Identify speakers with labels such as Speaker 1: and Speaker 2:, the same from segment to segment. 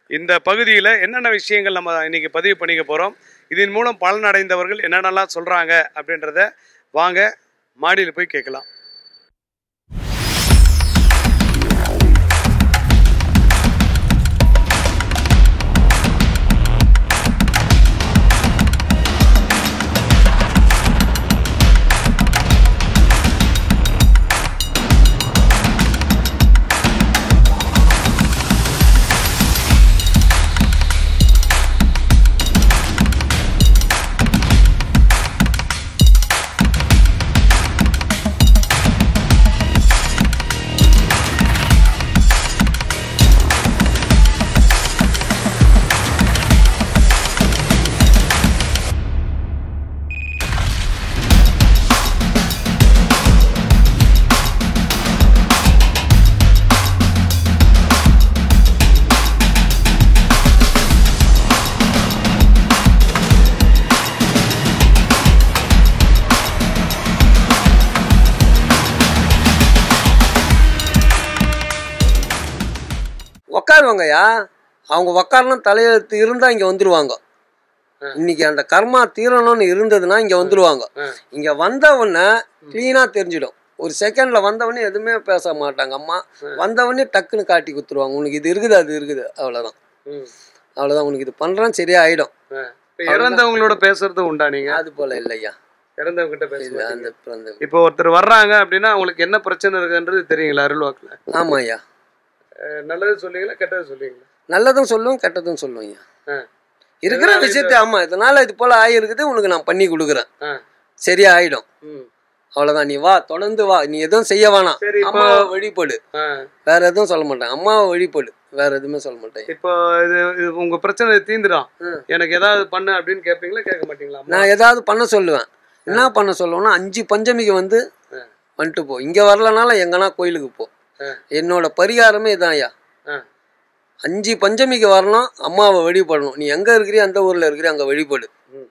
Speaker 1: இந்த பகுதியில் என்னென்ன விஷயங்கள் நம்ம இன்னைக்கு பதிவு பண்ணிக்க போகிறோம் இதன் மூலம் பலன் அடைந்தவர்கள் என்னென்னலாம் சொல்கிறாங்க அப்படின்றத வாங்க மாடியில் போய் கேட்கலாம்
Speaker 2: உக்காருவாங்கய்யா அவங்க உக்காரணும் தலையெழுத்து இருந்தா இங்க வந்துருவாங்க இன்னைக்கு அந்த கர்மா தீரணும்னு இருந்ததுன்னா இங்க வந்துருவாங்க இங்க வந்த உடனே கிளீனா தெரிஞ்சிடும் ஒரு செகண்ட்ல வந்தவொடனே எதுவுமே பேச மாட்டாங்க அம்மா வந்தவொடனே டக்குன்னு காட்டி குத்துருவாங்க உனக்கு இது இருக்குது அது இருக்குது அவ்வளவுதான் அவ்வளவுதான் உனக்கு இது பண்றேன் சரியா ஆயிடும்
Speaker 1: இப்போ இறந்தவங்களோட பேசுறது உண்டா நீங்க
Speaker 2: அது போல இல்லையா
Speaker 1: இறந்தவங்க கிட்ட
Speaker 2: இல்ல,
Speaker 1: பேசுறது
Speaker 2: அந்த அந்த-
Speaker 1: இப்போ ஒருத்தர் வர்றாங்க அப்படின்னா அவங்களுக்கு என்ன பிரச்சனை இருக்குன்றது தெரியுங்களா அருள்வாக்குல
Speaker 2: ஆமாய்யா
Speaker 1: அஹ் நல்லது சொல்லுவீங்களா கெட்டது சொல்லுவீங்களா
Speaker 2: நல்லதும் சொல்லுவோம் கெட்டதும் சொல்லுவோம் ஐயா
Speaker 1: ஆ.
Speaker 2: இருக்கிற
Speaker 1: இதனால
Speaker 2: விஷயத்த ஆமா இதனால இது போல ஆயிருக்குது உனக்கு நான் பண்ணி கொடுக்குறேன்
Speaker 1: ஆ.
Speaker 2: சரியா ஆயிடும்
Speaker 1: ம்.
Speaker 2: அவ்வளவுதான் நீ வா தொடர்ந்து வா நீ எதுவும் செய்ய வேணாம்
Speaker 1: சரி இப்போ
Speaker 2: அம்மாவை வழிபடு
Speaker 1: ஆ.
Speaker 2: வேற எதுவும் சொல்ல மாட்டேன் அம்மாவை வழிபடு வேற எதுவுமே சொல்ல மாட்டேன்
Speaker 1: இப்போ இது இது உங்க பிரச்சனை தீந்துடும்
Speaker 2: ம்.
Speaker 1: எனக்கு ஏதாவது பண்ணு அப்படின்னு கேட்பீங்களா கேட்க மாட்டீங்களா அம்மா?
Speaker 2: நான் ஏதாவது பண்ண சொல்லுவேன் என்ன பண்ண சொல்லுவேன்னா அஞ்சு பஞ்சமிக்கு வந்து
Speaker 1: ஆ.
Speaker 2: வந்துட்டு போ இங்க வரலனாலும் எங்கன்னா கோயிலுக்கு போ
Speaker 1: ஆ.
Speaker 2: என்னோட பரிகாரமே இதான் ஐயா
Speaker 1: ஆ.
Speaker 2: அஞ்சு பஞ்சமிக்கு வரணும் அம்மாவை வழிபடணும் நீ எங்க இருக்கிறியோ அந்த ஊர்ல இருக்கிறியோ அங்க வழிபடு
Speaker 1: ம்.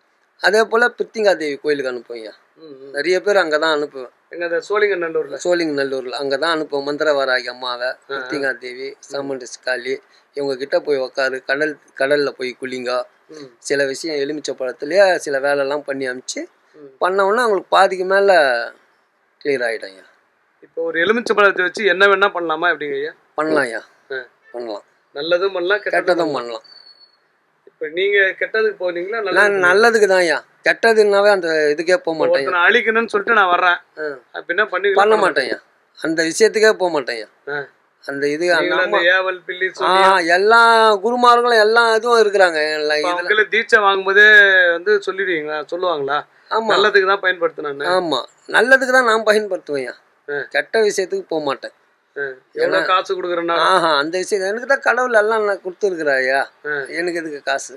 Speaker 2: அதே போல பிரித்திங்கா தேவி கோயிலுக்கு அனுப்புவேன் ஐயா
Speaker 1: ம், ம்.
Speaker 2: நிறைய பேர் அங்கதான் அனுப்புவேன்
Speaker 1: எங்க அந்த சோழிங்கநல்லூர்ல
Speaker 2: சோழிங்கநல்லூர்ல அங்கதான் அனுப்புவேன் மந்திரவாராகி அம்மாவை பிரித்திங்கா தேவி சாமண்டி காளி இவங்க கிட்ட போய் உக்காரு கடல் கடல்ல போய் குளிங்க
Speaker 1: ம்.
Speaker 2: சில விஷயம் எலுமிச்சை பழத்துலயே சில வேலைலாம் பண்ணி அமிச்சு
Speaker 1: ம்.
Speaker 2: பண்ண உடனே அவங்களுக்கு பாதிக்கு மேல கிளியர் ஆயிடும் ஐயா
Speaker 1: இப்போ ஒரு எலுமிச்சை பழத்தை வச்சு என்ன வேணா பண்ணலாமா எப்படிங்க ஐயா
Speaker 2: பண்ணலாம் ஐயா
Speaker 1: ஆ.
Speaker 2: பண்ணலாம்
Speaker 1: நல்லதும் பண்ணலாம் கெட்டதும்
Speaker 2: கெட்டதும்
Speaker 1: பண்ணலாம்
Speaker 2: பண்ணலாம்
Speaker 1: இப்போ நீங்க கெட்டதுக்கு போனீங்களா
Speaker 2: நான்
Speaker 1: நல்லது
Speaker 2: நல்லதுக்கு தான் ஐயா கெட்டதுன்னாவே அந்த இதுக்கே போக மாட்டேன்
Speaker 1: ஒருத்தனை அழிக்கணும்னு சொல்லிட்டு நான் வர்றேன்
Speaker 2: ஆ.
Speaker 1: அப்படின்னா பண்ணி
Speaker 2: பண்ண மாட்டேன் ஐயா அந்த விஷயத்துக்கே போக மாட்டேன் ஐயா
Speaker 1: ஆ.
Speaker 2: அந்த இது அந்த
Speaker 1: நீங்களும் அந்த
Speaker 2: அம்மா-
Speaker 1: ஏவல் பில்லி
Speaker 2: ஆ
Speaker 1: சொல்லி
Speaker 2: எல்லா குருமார்களும் எல்லா இதுவும் இருக்கிறாங்க எல்லா
Speaker 1: இப்ப
Speaker 2: இதுல
Speaker 1: அவங்கள தீட்சை வாங்கும்போதே வந்து சொல்லிடுவீங்களா சொல்லுவாங்களா
Speaker 2: ஆமா
Speaker 1: நல்லதுக்கு தான் பயன்படுத்தினான்னு
Speaker 2: ஆமா நல்லதுக்கு தான் நான் பயன்படுத்துவேன் ஐயா
Speaker 1: ஆ.
Speaker 2: கெட்ட விஷயத்துக்கு போக மாட்டேன்
Speaker 1: எவ்வளவு காசு கொடுக்குறேன்னா
Speaker 2: ஆஹா அந்த விஷயம் எனக்கு தான் கடவுள் எல்லாம் நான் கொடுத்துருக்குறாயா
Speaker 1: ஆ.
Speaker 2: எனக்கு எதுக்கு காசு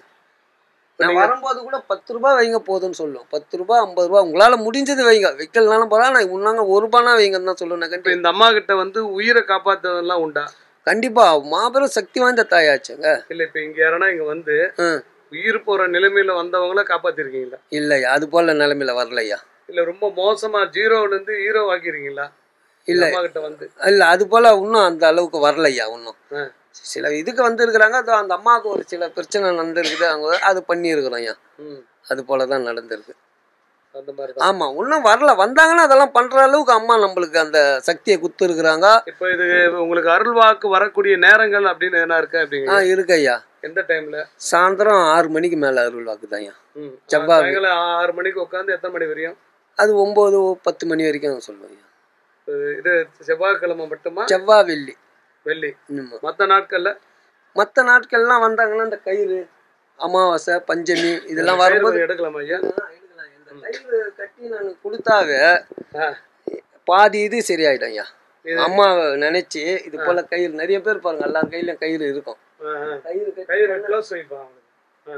Speaker 2: நான் வரும்போது கூட பத்து ரூபாய் வைங்க போதும்னு சொல்லுவோம் பத்து ரூபாய் ஐம்பது ரூபாய் உங்களால முடிஞ்சது வைங்க வைக்கலனாலும் பரவாயில்ல நான் முன்னாங்க ஒரு ரூபானா வைங்கன்னு தான் சொல்லுவேன் நான்
Speaker 1: இப்ப
Speaker 2: கண்டி-
Speaker 1: இந்த அம்மா கிட்ட வந்து உயிரை காப்பாத்துறதெல்லாம் உண்டா
Speaker 2: கண்டிப்பா மாபெரும் சக்தி வாய்ந்த தாயாச்சுங்க
Speaker 1: இல்ல இப்ப இங்க யாரனா இங்க வந்து
Speaker 2: ம்.
Speaker 1: உயிர் போற நிலைமையில வந்தவங்கள காப்பாத்திருக்கீங்களா
Speaker 2: இல்லையா அது போல நிலைமையில வரலையா
Speaker 1: இல்ல ரொம்ப மோசமா ஜீரோல இருந்து ஹீரோ ஆக்கிருக்கீங்களா
Speaker 2: இல்ல.
Speaker 1: அம்மா கிட்ட வந்து
Speaker 2: இல்ல அது போல இன்னும் அந்த அளவுக்கு வரலையா இன்னும்
Speaker 1: ஆ.
Speaker 2: சில இதுக்கு வந்திருக்கிறாங்க அது அந்த அம்மாவுக்கு ஒரு சில பிரச்சனை நடந்திருக்குது அவங்க அது பண்ணியிருக்கிறோம் ஐயா
Speaker 1: ம்.
Speaker 2: அது போல தான் நடந்திருக்கு
Speaker 1: அந்த மாதிரி தான்
Speaker 2: ஆமா இன்னும் வரல வந்தாங்கன்னா அதெல்லாம் பண்ற அளவுக்கு அம்மா நம்மளுக்கு அந்த சக்தியை குத்து இருக்கிறாங்க
Speaker 1: இப்ப இது உங்களுக்கு அருள்வாக்கு வரக்கூடிய நேரங்கள் அப்படின்னு என்ன இருக்கு
Speaker 2: ஆ
Speaker 1: அப்படிங்க
Speaker 2: இருக்கு ஐயா
Speaker 1: எந்த டைம்ல
Speaker 2: சாயந்தரம் ஆறு மணிக்கு மேல அருள் வாக்குதான் ஐயா
Speaker 1: ம்.
Speaker 2: செவ்வாய்.
Speaker 1: சாயங்காலம் ஆறு மணிக்கு உட்காந்து எத்தனை மணி வரையும்
Speaker 2: அது ஒன்பது பத்து மணி வரைக்கும் சொல்லுவேன் ஐயா
Speaker 1: இது செவ்வாய்க்கிழமை மட்டுமா
Speaker 2: செவ்வாய் வெள்ளி
Speaker 1: வெள்ளி
Speaker 2: ஆமா
Speaker 1: மத்த நாட்கள்ல
Speaker 2: மற்ற நாட்கள்லாம் வந்தாங்கன்னா இந்த கயிறு அமாவாசை பஞ்சமி இதெல்லாம்
Speaker 1: கயிறு
Speaker 2: வரும்போது
Speaker 1: கொஞ்சம் எடுக்கலாமா ஐயா
Speaker 2: இந்த கயிறு கட்டி நான் கொடுத்தாவே
Speaker 1: ஆ.
Speaker 2: பாதி இது சரியாயிடும் ஐயா
Speaker 1: இது-
Speaker 2: அம்மாவை நினைச்சு இது போல கயிறு நிறைய பேர் பாருங்க எல்லா கையிலயும் கயிறு இருக்கும்
Speaker 1: ஆ, ஆ.
Speaker 2: கயிறு கட்டி
Speaker 1: கயிறு க்ளோஸ் வைப்பா அவனுக்கு. ஆ.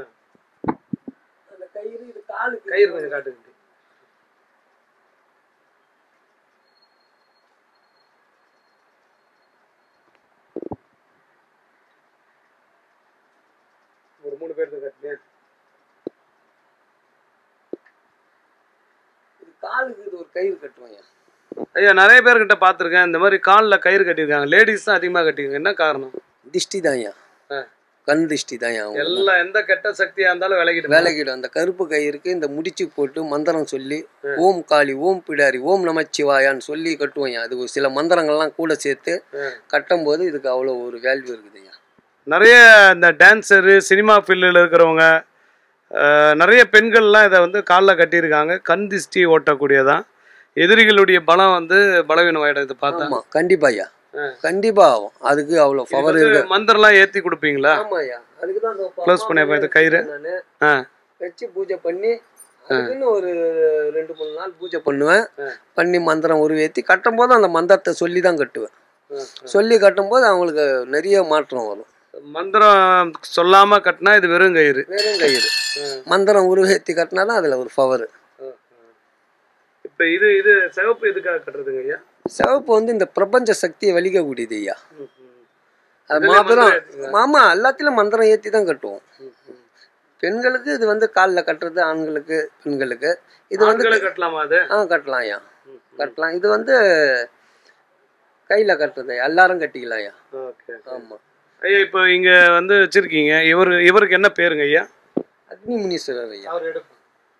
Speaker 2: அந்த கயிறு இது காலுக்கு
Speaker 1: கயிறு கொஞ்சம் காட்டுங்க ஒரு மூணு பேருக்கு கட்டுங்க
Speaker 2: இது காலுக்கு இது ஒரு கயிறு கட்டுவோம் ஐயா
Speaker 1: ஐயா நிறைய பேர்கிட்ட பார்த்துருக்கேன் இந்த மாதிரி காலில் கயிறு கட்டியிருக்காங்க லேடிஸ் தான் அதிகமாக கட்டிருக்காங்க என்ன காரணம்
Speaker 2: திஷ்டி தான் ஐயா
Speaker 1: ஆ.
Speaker 2: கண் திருஷ்டி தான் அவங்க
Speaker 1: எல்லா எந்த கெட்ட சக்தியா இருந்தாலும் விலகிட்டு
Speaker 2: விலகிடும் அந்த கருப்பு கயிறுக்கு இந்த முடிச்சு போட்டு மந்திரம் சொல்லி ஓம் காளி ஓம் பிடாரி ஓம் நமச்சிவாயான்னு சொல்லி கட்டுவோம் அது ஒரு சில மந்திரங்கள்லாம் கூட சேர்த்து கட்டும்போது இதுக்கு அவ்வளோ ஒரு வேல்யூ இருக்குதுய்யா
Speaker 1: நிறைய இந்த டான்ஸரு சினிமா ஃபீல்டில் இருக்கிறவங்க அஹ், நிறைய பெண்கள்லாம் இதை வந்து காலில் கட்டியிருக்காங்க கண் திஷ்டி ஓட்டக்கூடியதான் எதிரிகளுடைய பலம் வந்து பலவீனம் ஆயிடும் இது பார்த்தா
Speaker 2: ஆமா கண்டிப்பா ஐயா
Speaker 1: ஆ.
Speaker 2: கண்டிப்பா ஆகும் அதுக்கு அவ்வளோ
Speaker 1: இது
Speaker 2: பவர்
Speaker 1: வந்து
Speaker 2: இருக்கு
Speaker 1: மந்திரம்லாம் ஏத்தி கொடுப்பீங்களா
Speaker 2: ஆமா ஐயா அதுக்கு தான்
Speaker 1: Close பண்ணி அப்ப இது கயிறு. ஆ
Speaker 2: வச்சு பூஜை பண்ணி அதுக்குன்னு ஒரு ரெண்டு மூணு நாள் பூஜை பண்ணுவேன் பண்ணி மந்திரம் உருவேற்றி கட்டும் போது அந்த மந்திரத்தை சொல்லி தான் கட்டுவேன் சொல்லி கட்டும்போது அவங்களுக்கு நிறைய மாற்றம் வரும்
Speaker 1: மந்திரம் சொல்லாம கட்டினா இது வெறும் கயிறு
Speaker 2: வெறும் கயிறு மந்திரம் உருவேற்றி கட்டினா தான் அதில் ஒரு பவர்
Speaker 1: இப்ப இது இது சிவப்பு எதுக்காக கட்டுறதுங்க ஐயா
Speaker 2: சிவப்பு வந்து இந்த பிரபஞ்ச சக்தியை வலிக்கக்கூடியது ஐயா அது
Speaker 1: இதுல
Speaker 2: மாத்திரம்
Speaker 1: மந்திரம்
Speaker 2: ஆமா எல்லாத்திலும் மந்திரம் ஏற்றி தான் கட்டுவோம் பெண்களுக்கு இது வந்து காலில் கட்டுறது ஆண்களுக்கு பெண்களுக்கு இது வந்து
Speaker 1: ஆண்களை கட்டலாமா அது
Speaker 2: ஆ கட்டலாம் ஐயா கட்டலாம் இது வந்து கையில் கட்டுறது எல்லாரும் கட்டிக்கலாம் ஐயா
Speaker 1: ஓகே
Speaker 2: ஆமாம்
Speaker 1: ஐயா இப்போ இங்க வந்து வச்சிருக்கீங்க இவர் இவருக்கு என்ன பேருங்க ஐயா
Speaker 2: அக்னி முனீஸ்வரர் ஐயா
Speaker 1: அவர் எடுக்கும்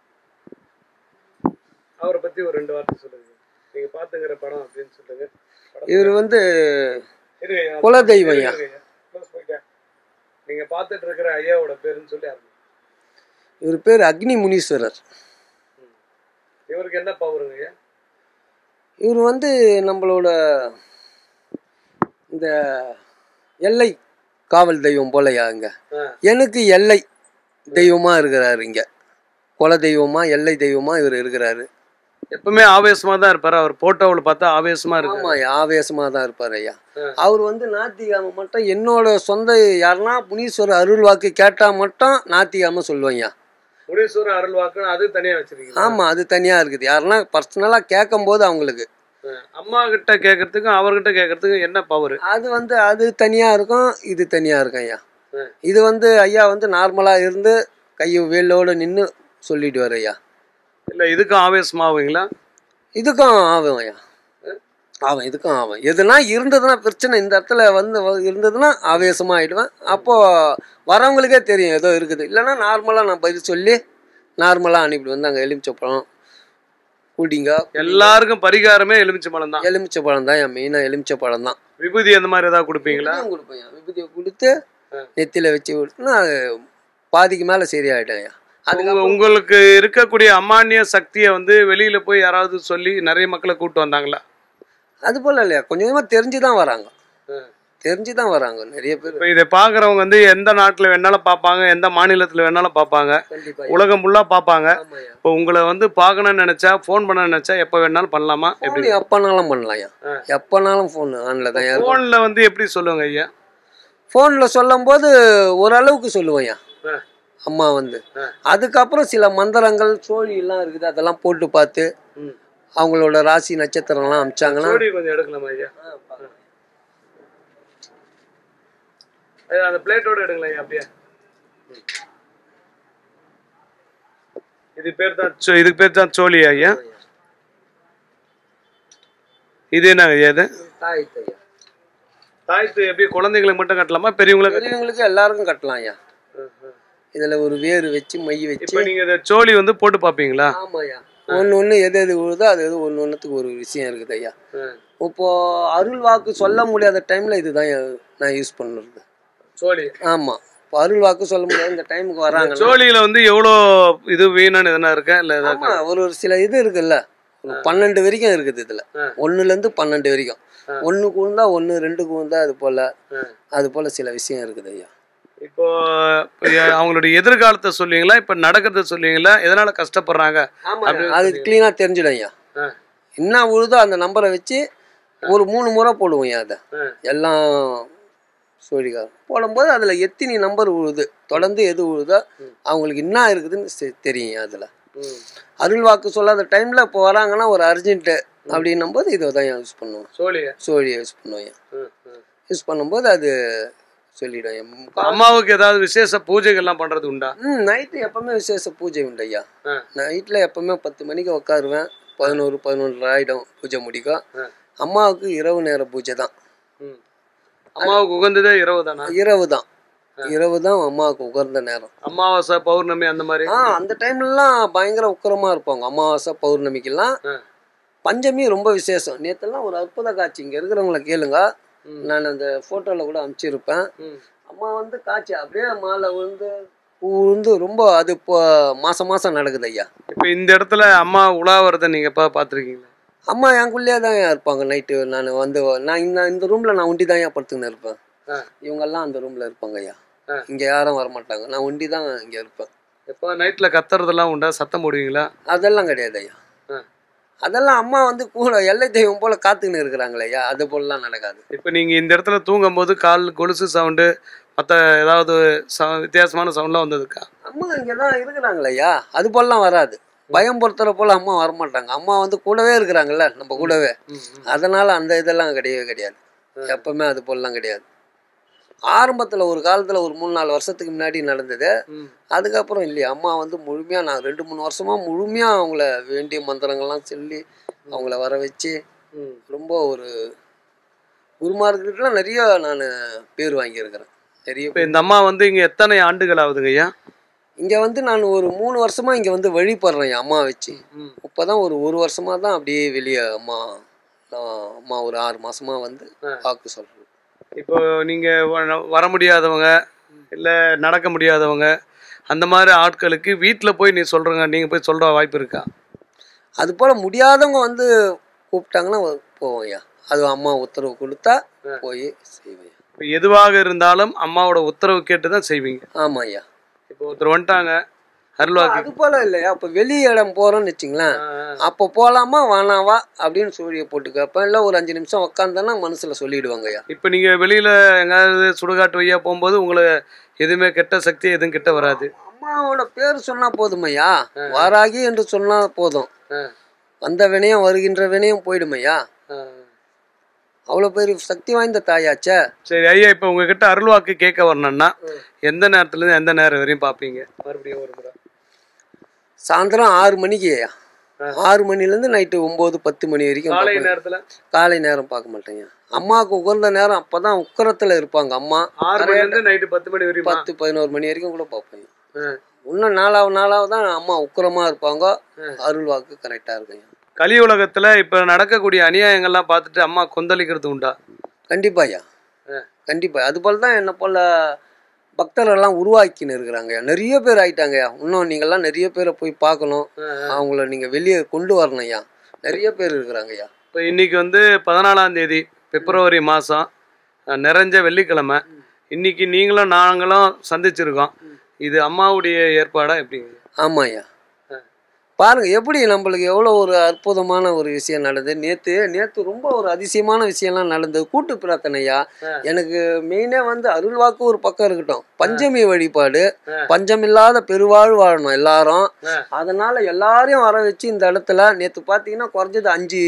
Speaker 1: அவரை பத்தி ஒரு ரெண்டு வார்த்தை சொல்லுங்க நீங்க பாத்துக்கிற படம் அப்படின்னு சொல்லுங்க படம்
Speaker 2: இவர் வந்து
Speaker 1: இருங்க ஐயா.
Speaker 2: குலதெய்வம் ஐயா
Speaker 1: இருங்க ஐயா. Close போயிட்டேன். நீங்க பாத்துட்டு இருக்கிற ஐயாவோட பேருன்னு சொல்லி ஆரம்பிங்க.
Speaker 2: இவர் பேர் அக்னி முனீஸ்வரர்
Speaker 1: இவருக்கு என்ன பவருங்க ஐயா
Speaker 2: இவர் வந்து நம்மளோட இந்த எல்லை காவல் தெய்வம் போலயா இங்க
Speaker 1: ஆ.
Speaker 2: எனக்கு எல்லை தெய்வமா இருக்கிறாரு இங்க குல தெய்வமா எல்லை தெய்வமா இவர் இருக்கிறாரு
Speaker 1: எப்பவுமே ஆவேசமா தான் இருப்பாரு அவர் போட்டோவில் பார்த்தா ஆவேசமா இருக்கு
Speaker 2: ஆமா ஐயா ஆவேசமா தான் இருப்பார் ஐயா
Speaker 1: ஆ.
Speaker 2: அவர் வந்து நாத்திகாம மட்டும் என்னோட சொந்த யாருன்னா புனீஸ்வரர் அருள் வாக்கு கேட்டா மட்டும் நாத்திகாம சொல்லுவேன் ஐயா
Speaker 1: முனீஸ்வரர் அருள் வாக்குன்னு அது தனியா வச்சிருக்கீங்க
Speaker 2: ஆமா அது தனியா இருக்குது யாருன்னா பர்சனலா கேட்கும் போது அவங்களுக்கு
Speaker 1: அம்மா கிட்ட கேட்கறதுக்கும் அவர்கிட்ட கேட்கறதுக்கும் என்ன பவர்
Speaker 2: அது வந்து அது தனியா இருக்கும் இது தனியா இருக்கும் ஐயா
Speaker 1: ஆ.
Speaker 2: இது வந்து ஐயா வந்து நார்மலா இருந்து கையை வேலோட நின்று சொல்லிட்டு ஐயா
Speaker 1: இல்ல இதுக்கும் ஆவேசமாவீங்களா
Speaker 2: இதுக்கும் ஆகும் ஐயா ஆகும் இதுக்கும் ஆகும் எதுனா இருந்ததுன்னா பிரச்சனை இந்த இடத்துல வந்து வ- இருந்ததுன்னா ஆவேசமா ஆயிடுவேன் அப்போ வரவங்களுக்கே தெரியும் ஏதோ இருக்குது இல்லைன்னா நார்மலாக நான் பதில் சொல்லி நார்மலாக அனுப்பிடுவேன் தாங்க எலுமிச்சப்பழம் கூடிங்க
Speaker 1: எல்லாருக்கும் பரிகாரமே எலுமிச்சை பழம் தான்
Speaker 2: எலுமிச்சப்பழம் தான் என் மெயினாக எலுமிச்சப்பழம் தான்
Speaker 1: விபூதி அந்த மாதிரி ஏதாவது கொடுப்பீங்களா
Speaker 2: விபூதியும் கொடுப்பேன் ஐயா. விபூதியை கொடுத்து
Speaker 1: ஆ.
Speaker 2: நெத்தியில் வச்சு விட்டுனா அது பாதிக்கு மேலே சரியாயிட்டேன் ஐயா
Speaker 1: உங்க- உங்களுக்கு இருக்கக்கூடிய அமானிய சக்தியை வந்து வெளியில போய் யாராவது சொல்லி நிறைய மக்களை கூட்டு வந்தாங்களா
Speaker 2: அது போல இல்லையா கொஞ்சம் கொஞ்சமாக தெரிஞ்சு தான் வராங்க தெரிஞ்சு தான் வராங்க நிறைய பேர்
Speaker 1: இப்போ இதை பாக்குறவங்க வந்து எந்த நாட்டுல வேணாலும் பார்ப்பாங்க எந்த மாநிலத்துல வேணாலும் பார்ப்பாங்க
Speaker 2: கண்டிப்பா
Speaker 1: உலகம் ஃபுல்லா பார்ப்பாங்க
Speaker 2: ஆமாய்யா
Speaker 1: இப்போ உங்களை வந்து பார்க்கணும்னு நினைச்சா ஃபோன் பண்ண நினைச்சா எப்ப வேணாலும் பண்ணலாமா எப்படி
Speaker 2: ஃபோன் எப்போனாலும் பண்ணலாம்
Speaker 1: ஆ.
Speaker 2: எப்போனாலும் ஃபோன் ஆனில் தான் ஏன்
Speaker 1: ஃபோன்ல வந்து எப்படி சொல்லுவாங்க ஐயா
Speaker 2: ஃபோனில் சொல்லும்போது ஓரளவுக்கு சொல்லுவேன்யா
Speaker 1: ஆ.
Speaker 2: அம்மா வந்து
Speaker 1: ஆ.
Speaker 2: அதுக்கப்புறம் சில மந்திரங்கள் சோழி எல்லாம் இருக்குது அதெல்லாம் போட்டு பார்த்து
Speaker 1: ம்.
Speaker 2: அவங்களோட ராசி நட்சத்திரம்லாம் அமிச்சாங்கன்னா
Speaker 1: ஜோடி கொஞ்சம் எடுக்கலாமா ஐயா அது அந்த பிளேட்டோட எடுங்களேன் ஐயா அப்படியே ம். இது பேர் தான் சோ- இதுக்கு பேர் தான் சோழி ஐயா இது என்ன ஐயா இது
Speaker 2: தாய் தையா
Speaker 1: தாய்த்து எப்படி குழந்தைங்களுக்கு மட்டும் கட்டலாமா பெரியவங்களுக்கு
Speaker 2: பெரியவங்களுக்கு எல்லாருக்கும் கட்டலாம் ஐயா இதுல ஒரு வேறு வச்சு மை வச்சு
Speaker 1: இப்போ நீங்க இந்த சோழி வந்து போட்டு பாப்பீங்களா
Speaker 2: ஆமாய்யா ஒன்று ஒன்று எது எது விழுதோ அது எது ஒன்று ஒன்றுத்துக்கு ஒரு விஷயம் இருக்குது ஐயா இப்போ அருள் வாக்கு சொல்ல முடியாத டைம்ல இதுதான் நான் யூஸ் பண்ணுறது
Speaker 1: சோழி
Speaker 2: ஆமா இப்போ அருள் வாக்கு சொல்ல முடியாது இந்த டைமுக்கு வராங்க
Speaker 1: சோழியில வந்து எவ்வளோ இது வீணான்னு எதனா இருக்கா இல்ல ஏதாவது
Speaker 2: ஆமா ஒரு ஒரு சில இது இருக்குல்ல ஒரு பன்னெண்டு வரைக்கும் இருக்குது இதுல
Speaker 1: ஆ.
Speaker 2: ஒண்ணுல இருந்து பன்னெண்டு வரைக்கும்
Speaker 1: ஆ.
Speaker 2: ஒண்ணு கூந்தா ஒண்ணு ரெண்டு கூந்தா அது போல
Speaker 1: ஆ.
Speaker 2: அது போல சில விஷயம் இருக்குது ஐயா
Speaker 1: இப்போ இப்போ அவங்களுடைய எதிர்காலத்தை சொல்லுவீங்களா இப்போ நடக்கிறத சொல்லுவீங்களா எதனால கஷ்டப்படுறாங்க அப்படின்னு
Speaker 2: அது கிளீனா தெரிஞ்சிடும் ஐயா
Speaker 1: ஆ.
Speaker 2: என்ன உழுதோ அந்த நம்பரை வச்சு ஒரு மூணு முறை போடுவோம் ஐயா அதை
Speaker 1: ஆ.
Speaker 2: எல்லாம் சொல்லிக்காரன் போடும்போது அதுல எத்தனை நம்பர் உழுது தொடர்ந்து எது உழுதோ அவங்களுக்கு என்ன இருக்குதுன்னு செ- தெரியும் ஐயா அதுல
Speaker 1: ம்.
Speaker 2: அருள் வாக்கு சொல்லாத டைம்ல இப்போ வராங்கன்னா ஒரு அர்ஜென்ட்டு அப்படின்னும் போது இதை தான் யூஸ் பண்ணுவோம்
Speaker 1: சோழிய
Speaker 2: சோழியை யூஸ் பண்ணுவோம்
Speaker 1: ம், ம்.
Speaker 2: யூஸ் பண்ணும்போது அது சொல்லிடும்
Speaker 1: அம்மாவுக்கு ஏதாவது விசேஷ பூஜைகள்லாம் பண்றது உண்டா
Speaker 2: ம் நைட்டு எப்பவுமே விசேஷ பூஜை உண்டு ஐயா
Speaker 1: ஆ.
Speaker 2: நைட்டில் எப்பவுமே பத்து மணிக்கு உட்காருவேன் பதினோரு பதினொன்று ஆகிடும் பூஜை முடிக்கும்
Speaker 1: ஆ.
Speaker 2: அம்மாவுக்கு இரவு நேர பூஜை தான்
Speaker 1: ம். அம்மாவுக்கு உகந்ததே இரவு தானா
Speaker 2: இரவு தான் இரவு தான் அம்மாவுக்கு உகர்ந்த நேரம்
Speaker 1: அமாவாசை பௌர்ணமி அந்த மாதிரி
Speaker 2: ஆ அந்த டைம்லலாம் பயங்கர உக்கிரமா இருப்பாங்க அமாவாசை பௌர்ணமிக்கெல்லாம்
Speaker 1: ஆ.
Speaker 2: பஞ்சமி ரொம்ப விசேஷம் நேத்தெல்லாம் ஒரு அற்புத காட்சி இங்க இருக்கிறவங்கள கேளுங்க
Speaker 1: ம்.
Speaker 2: நான் அந்த போட்டோல கூட அனுப்பிச்சிருப்பேன்
Speaker 1: ம்.
Speaker 2: அம்மா வந்து காட்சி அப்படியே மாலை விழுந்து பூ விழுந்து ரொம்ப அது இப்போ மாசம் மாசம் நடக்குது ஐயா
Speaker 1: இப்போ இந்த இடத்துல அம்மா உலாவறத நீங்க எப்ப பாத்திருக்கீங்களா
Speaker 2: அம்மா எனக்குள்ளேயே தான் இருப்பாங்க நைட்டு நான் வந்து நான் இந்த இந்த ரூம்ல நான் ஒண்டி தான் படுத்துன்னு இருப்பேன்
Speaker 1: ஆ.
Speaker 2: இவங்கெல்லாம் அந்த ரூம்ல இருப்பாங்க ஐயா
Speaker 1: ஆ.
Speaker 2: இங்க யாரும் வரமாட்டாங்க நான் ஒண்டி தான் இங்க இருப்பேன்
Speaker 1: எப்போ நைட்ல கத்துறதெல்லாம் உண்டா சத்தம் போடுவீங்களா
Speaker 2: அதெல்லாம் கிடையாது ஐயா
Speaker 1: ஆ.
Speaker 2: அதெல்லாம் அம்மா வந்து கூட எல்லை தெய்வம் போல காத்துக்கின்னு இருக்கிறாங்களே ஐயா அது போலலாம் நடக்காது
Speaker 1: இப்போ நீங்க இந்த இடத்துல தூங்கும்போது கால் கொலுசு சவுண்டு மற்ற ஏதாவது ச- வித்தியாசமான சவுண்ட்லாம் வந்ததுக்கா
Speaker 2: அம்மா இங்கே தான் இருக்கிறாங்களே ஐயா அது போலலாம் வராது பயம் பொறுத்தர போல அம்மா வரமாட்டாங்க அம்மா வந்து கூடவே இருக்கிறாங்கல்ல நம்ம கூடவே அதனால அந்த இதெல்லாம் கிடையவே கிடையாது எப்பவுமே அது போலலாம் கிடையாது ஆரம்பத்துல ஒரு காலத்துல ஒரு மூணு நாலு வருஷத்துக்கு முன்னாடி நடந்தது
Speaker 1: ம்.
Speaker 2: அதுக்கப்புறம் இல்லையா அம்மா வந்து முழுமையா நான் ரெண்டு மூணு வருஷமா முழுமையா அவங்கள வேண்டிய மந்திரங்கள்லாம் சொல்லி அவங்கள வர வச்சு
Speaker 1: ம்.
Speaker 2: ரொம்ப ஒரு குருமார்கிட்டலாம் நிறைய நான் பேர் வாங்கியிருக்கிறேன் நிறைய
Speaker 1: இப்போ இந்த அம்மா வந்து இங்க எத்தனை ஆண்டுகள் ஆகுதுங்க ஐயா
Speaker 2: இங்க வந்து நான் ஒரு மூணு வருஷமா இங்க வந்து வழிபடுறேன் என் அம்மா வச்சு
Speaker 1: ம்.
Speaker 2: இப்போதான் ஒரு ஒரு வருஷமா தான் அப்படியே வெளியே அம்மா நான் அம்மா ஒரு ஆறு மாசமா வந்து
Speaker 1: ஆ.
Speaker 2: வாக்கு சொல்றேன்
Speaker 1: இப்போ நீங்க வ- வர முடியாதவங்க இல்ல நடக்க முடியாதவங்க அந்த மாதிரி ஆட்களுக்கு வீட்ல போய் நீ சொல்றங்க நீங்க போய் சொல்ற வாய்ப்பு இருக்கா
Speaker 2: அது போல முடியாதவங்க வந்து கூப்பிட்டாங்கன்னா வ- போவோம் ஐயா அது அம்மா உத்தரவு கொடுத்தா போய் செய்வேன்
Speaker 1: இப்போ எதுவாக இருந்தாலும் அம்மாவோட உத்தரவு கேட்டு தான் செய்வீங்க
Speaker 2: ஆமா ஐயா
Speaker 1: இப்போ ஒருத்தர் வந்துட்டாங்க அருள்வாக்கு
Speaker 2: அது போல இல்லையா இப்போ வெளி இடம் போறோம்னு வச்சுங்களேன் அப்போ போலாமா வேணாவா அப்படின்னு சூழிய போட்டு கேட்பேன் இல்லை ஒரு அஞ்சு நிமிஷம் உக்காந்தேன்னா மனசுல சொல்லிடுவாங்க ஐயா
Speaker 1: இப்போ நீங்க வெளியில எங்காவது சுடுகாட்டு வையா போகும்போது உங்களுக்கு எதுவுமே கெட்ட சக்தி எதுவும் கிட்ட வராது
Speaker 2: அம்மாவோட பேர் சொன்னா போதும் ஐயா வாராகி என்று சொன்னா போதும்
Speaker 1: ஆ.
Speaker 2: வந்த வினயம் வருகின்ற வினயம் போயிடும் ஐயா அவ்வளோ பெரிய சக்தி வாய்ந்த தாயாச்சே
Speaker 1: சரி ஐயா இப்போ உங்ககிட்ட அருள்வாக்கு கேட்க வரணும்னா எந்த நேரத்துல இருந்து எந்த நேரம் வரையும் பார்ப்பீங்க மறுபடியும் ஒரு முறை
Speaker 2: சாயந்தரம் ஆறு மணிக்கு ஐயா
Speaker 1: ஆ.
Speaker 2: ஆறு மணிலேருந்து நைட்டு ஒம்பது பத்து மணி வரைக்கும்
Speaker 1: காலை
Speaker 2: பார்ப்பேன்.
Speaker 1: நேரத்துல
Speaker 2: காலை நேரம் பார்க்க மாட்டேங்க அம்மாவுக்கு உகந்த நேரம் அப்பதான் உக்கரத்துல இருப்பாங்க அம்மா
Speaker 1: ஆறு மணில இருந்து நைட்டு பத்து மணி வரையும்
Speaker 2: பத்து பதினோரு மணி வரைக்கும் கூட பார்ப்பேன் இன்னும் நாலாவது நாளாவது தான் அம்மா உக்கிரமா இருப்பாங்க அருள் வாக்கு கரெக்டா இருக்குங்க
Speaker 1: கலி உலகத்துல இப்ப நடக்கக்கூடிய அநியாயங்கள்லாம் பார்த்துட்டு அம்மா கொந்தளிக்கிறது உண்டா
Speaker 2: கண்டிப்பா ஐயா
Speaker 1: ஆ.
Speaker 2: கண்டிப்பா அது போல தான் என்ன போல பக்தர்கள்லாம் உருவாக்கின்னு இருக்கிறாங்க நிறைய பேர் ஆயிட்டாங்கய்யா இன்னும் நீங்கள்லாம் நிறைய பேரை போய் பார்க்கணும் அவங்கள நீங்க வெளியே கொண்டு வரணும் ஐயா நிறைய பேர் இருக்கிறாங்க ஐயா
Speaker 1: இப்போ இன்னைக்கு வந்து பதினாலாம் தேதி பிப்ரவரி மாதம் நிறைஞ்ச வெள்ளிக்கிழமை இன்னைக்கு நீங்களும் நாங்களும் சந்திச்சிருக்கோம் இது அம்மாவுடைய ஏற்பாடா எப்படிங்க
Speaker 2: ஆமா ஐயா
Speaker 1: ஆ.
Speaker 2: பாருங்க எப்படி நம்மளுக்கு எவ்வளோ ஒரு அற்புதமான ஒரு விஷயம் நடந்தது நேத்து நேத்து ரொம்ப ஒரு அதிசயமான விஷயம்லாம் நடந்தது கூட்டு பிரார்த்தனையா
Speaker 1: ஆ.
Speaker 2: எனக்கு மெயினே வந்து அருள்வாக்கு ஒரு பக்கம் இருக்கட்டும் பஞ்சமி வழிபாடு
Speaker 1: ஆ.
Speaker 2: பஞ்சமில்லாத பெருவாழ் வாழணும் எல்லாரும்
Speaker 1: ஆ.
Speaker 2: அதனால எல்லாரையும் வர வச்சு இந்த இடத்துல நேத்து பாத்தீங்கன்னா குறைஞ்சது அஞ்சு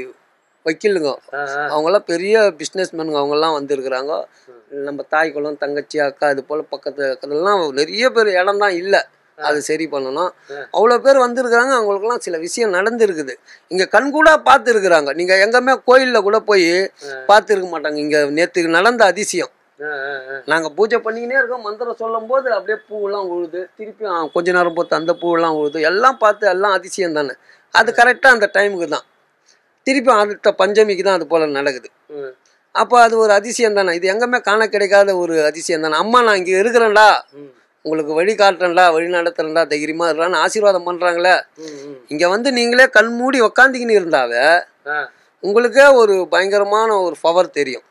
Speaker 2: வக்கீலுங்க அவங்கெல்லாம் பெரிய பிஸ்னஸ் மேனுங்க அவங்கெல்லாம் வந்திருக்கிறாங்க நம்ம தாய் குளம் தங்கச்சி அக்கா இது போல் பக்கத்து பக்கத்துலலாம் நிறைய பேர் இடம் தான் இல்லை அது சரி பண்ணணும் அவ்வளோ பேர் வந்திருக்கிறாங்க அவங்களுக்குலாம் சில விஷயம் நடந்திருக்குது இங்கே கண்கூடா பார்த்துருக்குறாங்க நீங்கள் எங்கேயுமே கோயிலில் கூட போய் பார்த்துருக்க மாட்டாங்க இங்கே நேற்றுக்கு நடந்த அதிசயம் நாங்கள் பூஜை பண்ணிக்கினே இருக்கோம் மந்திரம் சொல்லும் போது அப்படியே பூவெல்லாம் உழுது திருப்பி ஆ, கொஞ்ச நேரம் பொறுத்து அந்த பூவெல்லாம் உழுது எல்லாம் பார்த்து எல்லாம் அதிசயம் தானே அது கரெக்டாக அந்த டைமுக்கு தான் திருப்பி அடுத்த பஞ்சமிக்கு தான் அது போல் நடக்குது அப்போ அது ஒரு அதிசயம் தானே இது எங்கேயுமே காண கிடைக்காத ஒரு அதிசயம் தானே அம்மா நான் இங்கே இருக்கிறேன்டா உங்களுக்கு வழி காட்டுறேன்டா வழி நடத்துறேன்டா தைரியமா இருறான்னு ஆசீர்வாதம் பண்றாங்களே இங்க வந்து நீங்களே கண் மூடி உக்காந்துக்கின்னு இருந்தாவே உங்களுக்கே ஒரு பயங்கரமான ஒரு பவர் தெரியும்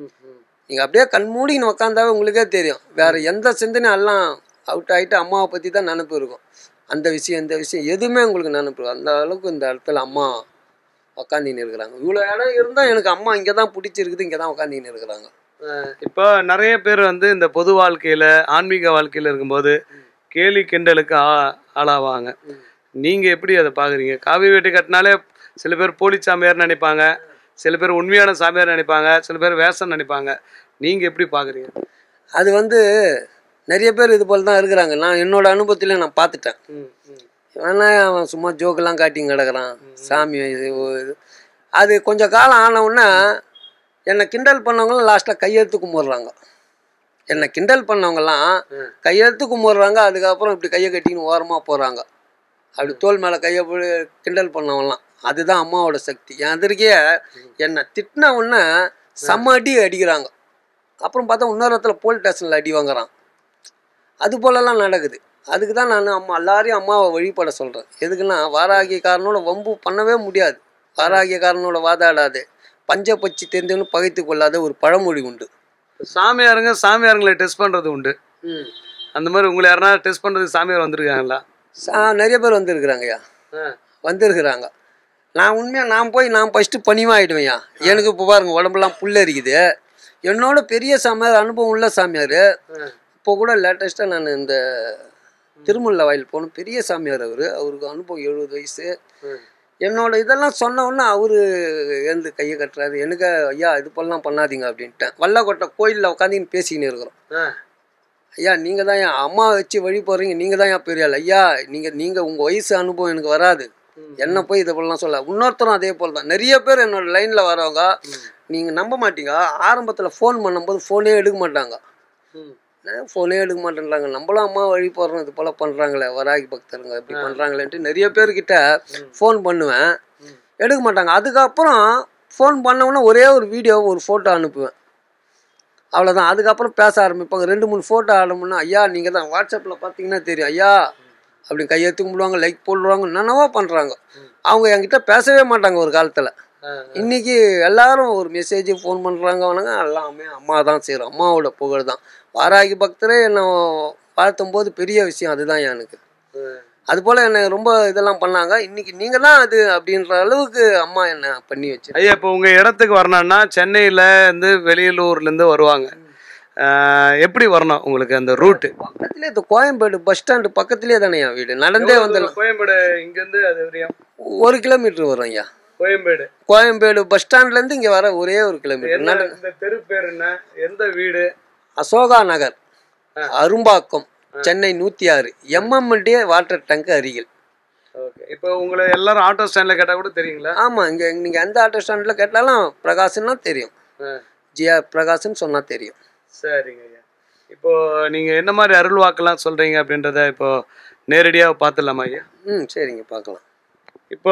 Speaker 2: நீங்க அப்படியே கண் மூடின்னு உக்காந்தாவே உங்களுக்கே தெரியும் வேற எந்த சிந்தனையும் எல்லாம் அவுட் ஆயிட்டு அம்மாவை பத்தி தான் நினப்பு இருக்கும் அந்த விஷயம் இந்த விஷயம் எதுவுமே உங்களுக்கு நினப்பு இருக்கும். அந்த அளவுக்கு இந்த இடத்துல அம்மா உக்காந்தின்னு இருக்கிறாங்க இவ்வளோ இடம் இருந்தால் எனக்கு அம்மா இங்கே தான் பிடிச்சிருக்குது இங்கே தான் உக்காந்தின்னு இருக்கிறாங்க
Speaker 1: இப்போ நிறைய பேர் வந்து இந்த பொது வாழ்க்கையில ஆன்மீக வாழ்க்கையில இருக்கும்போது கேலி கிண்டலுக்கு ஆ- ஆளாவாங்க நீங்க எப்படி அதை பாக்குறீங்க காவி வேட்டி கட்டினாலே சில பேர் போலி சாமியார் நினைப்பாங்க சில பேர் உண்மையான சாமியார் நினைப்பாங்க சில பேர் வேஷம் நினைப்பாங்க நீங்க எப்படி பாக்குறீங்க
Speaker 2: அது வந்து நிறைய பேர் இது போல தான் இருக்கிறாங்க நான் என்னோட அனுபவத்தில் நான் பார்த்துட்டேன்
Speaker 1: ம், ம்.
Speaker 2: வேணா அவன் சும்மா ஜோக்கெல்லாம் காட்டிங்க கிடக்குறான் சாமி இது இது. அது கொஞ்சம் காலம் ஆன உடனே என்னை கிண்டல் பண்ணவங்களும் லாஸ்ட்டாக கையெழுத்து கும்பிட்றாங்க என்னை கிண்டல் பண்ணவங்கலாம்
Speaker 1: ம்.
Speaker 2: கையெழுத்து கும்பிட்றாங்க அதுக்கப்புறம் இப்படி கையை கட்டின்னு ஓரமாக போகிறாங்க அப்படி தோல் மேலே கையை போய் கிண்டல் பண்ணவங்கலாம் அதுதான் அம்மாவோட சக்தி என் எதிர்க்கே என்னை திட்டின உடனே செம்ம அடி அடிக்கிறாங்க அப்புறம் பார்த்தா இன்னொரு இடத்துல போலீஸ் ஸ்டேஷனில் அடி வாங்குறான் அது போலலாம் நடக்குது அதுக்கு தான் நான் அம்மா எல்லாரையும் அம்மாவை வழிபட சொல்கிறேன் எதுக்குன்னா வாராகியக்காரனோட வம்பு பண்ணவே முடியாது வாராகியக்காரனோட வாதாடாது பஞ்ச பச்சி தெரிந்தவனு பகைத்து கொள்ளாத ஒரு பழமொழி உண்டு
Speaker 1: சாமியாருங்க சாமியாருங்களை டெஸ்ட் பண்றது உண்டு அந்த மாதிரி உங்களை யாருன்னா டெஸ்ட் பண்றதுக்கு சாமியார் வந்திருக்காங்களா
Speaker 2: சா நிறைய பேர் வந்திருக்கிறாங்கய்யா வந்திருக்கிறாங்க நான் உண்மையாக நான் போய் நான் ஃபஸ்ட்டு பணிவாயிடுவேன்யா எனக்கு இப்போ பாருங்க உடம்பெல்லாம் புல்லரிக்குது என்னோட பெரிய சாமியார் அனுபவம் உள்ள சாமியார் இப்போ கூட லேட்டஸ்ட்டாக நான் இந்த திருமல்ல வாயில் போன பெரிய சாமியார் அவர் அவருக்கு அனுபவம் எழுபது வயசு என்னோட இதெல்லாம் சொன்ன உடனே அவர் எழுந்து கையை கட்டுறாரு எனக்கு ஐயா இது போலாம் பண்ணாதீங்க அப்படின்ட்டேன் வல்லக்கோட்டை கோயிலில் உட்காந்துன்னு பேசிக்கின்னு இருக்கிறோம் ஐயா நீங்கள் தான் என் அம்மா வச்சு வழி போகிறீங்க நீங்கள் தான் என் பெரிய ஆள் ஐயா நீங்கள் நீங்கள் உங்கள் வயசு அனுபவம் எனக்கு வராது என்ன போய் இதை போலாம் சொல்ல இன்னொருத்தரும் அதே போல் தான் நிறைய பேர் என்னோட லைனில் வரவங்க நீங்கள் நம்ப மாட்டீங்க ஆரம்பத்தில் ஃபோன் பண்ணும்போது ஃபோனே எடுக்க மாட்டாங்க ஃபோனே எடுக்க மாட்டேன்றாங்க நம்மளும் அம்மா வழி போடுறோம் இது போல் பண்ணுறாங்களே வராகி பக்தருங்க இப்படி பண்ணுறாங்களேன்ட்டு நிறைய பேர்கிட்ட ஃபோன் பண்ணுவேன் எடுக்க மாட்டாங்க அதுக்கப்புறம் ஃபோன் பண்ணவுடனே ஒரே ஒரு வீடியோ ஒரு ஃபோட்டோ அனுப்புவேன் அவ்வளோதான் அதுக்கப்புறம் பேச ஆரம்பிப்பாங்க ரெண்டு மூணு ஃபோட்டோ ஆரம்பினா ஐயா நீங்கள் தான் வாட்ஸ்அப்பில் பார்த்தீங்கன்னா தெரியும் ஐயா அப்படி கையெழுத்து கும்பிடுவாங்க லைக் போடுவாங்க என்னென்னவோ பண்ணுறாங்க அவங்க என்கிட்ட பேசவே மாட்டாங்க ஒரு காலத்தில் இன்னைக்கு எல்லாரும் ஒரு மெசேஜ் ஃபோன் பண்ணுறாங்க அவனுங்க எல்லாமே அம்மா தான் செய்கிறோம் அம்மாவோட புகழ் தான் வாராகி பக்தரே என்னை வாழ்த்தும் போது பெரிய விஷயம் அதுதான் எனக்கு அது போல் என்னை ரொம்ப இதெல்லாம் பண்ணாங்க இன்னைக்கு நீங்கள் தான் அது அப்படின்ற அளவுக்கு அம்மா என்னை பண்ணி வச்சு
Speaker 1: ஐயா இப்போ உங்க இடத்துக்கு வரணும்னா சென்னையில இருந்து வெளியூர்ல இருந்து வருவாங்க ஆஹ் எப்படி வரணும் உங்களுக்கு அந்த ரூட்டு
Speaker 2: பக்கத்துலேயே இந்த கோயம்பேடு பஸ் ஸ்டாண்டு பக்கத்துலேயே தானே என் வீடு நடந்தே வந்துடலாம்
Speaker 1: கோயம்பேடு இங்க இருந்து அது வரையும்
Speaker 2: ஒரு கிலோமீட்டர் வரும் ஐயா
Speaker 1: கோயம்பேடு
Speaker 2: கோயம்பேடு பஸ் ஸ்டாண்ட்லேருந்து இங்கே வர ஒரே ஒரு கிலோமீட்டர்
Speaker 1: என்ன
Speaker 2: நட
Speaker 1: இந்த தெரு பேர் என்ன எந்த வீடு
Speaker 2: அசோகா நகர் அரும்பாக்கம் சென்னை நூற்றி ஆறு எம்எம்டி வாட்டர் டங்க் அருகில்
Speaker 1: ஓகே இப்போ உங்களை எல்லாரும் ஆட்டோ ஸ்டாண்ட்ல கேட்டா கூட தெரியுங்களா
Speaker 2: ஆமாம் இங்கே நீங்கள் எந்த ஆட்டோ ஸ்டாண்டில் கேட்டாலும் பிரகாஷ்னா தெரியும்
Speaker 1: ஆ,
Speaker 2: ஜிஆர் பிரகாஷ்னு சொன்னால் தெரியும்
Speaker 1: சரிங்க ஐயா இப்போ நீங்க என்ன மாதிரி அருள் வாக்கெல்லாம் சொல்றீங்க அப்படின்றத இப்போ நேரடியாக பார்த்துடலாமா ஐயா
Speaker 2: ம் சரிங்க பார்க்கலாம்
Speaker 1: இப்போ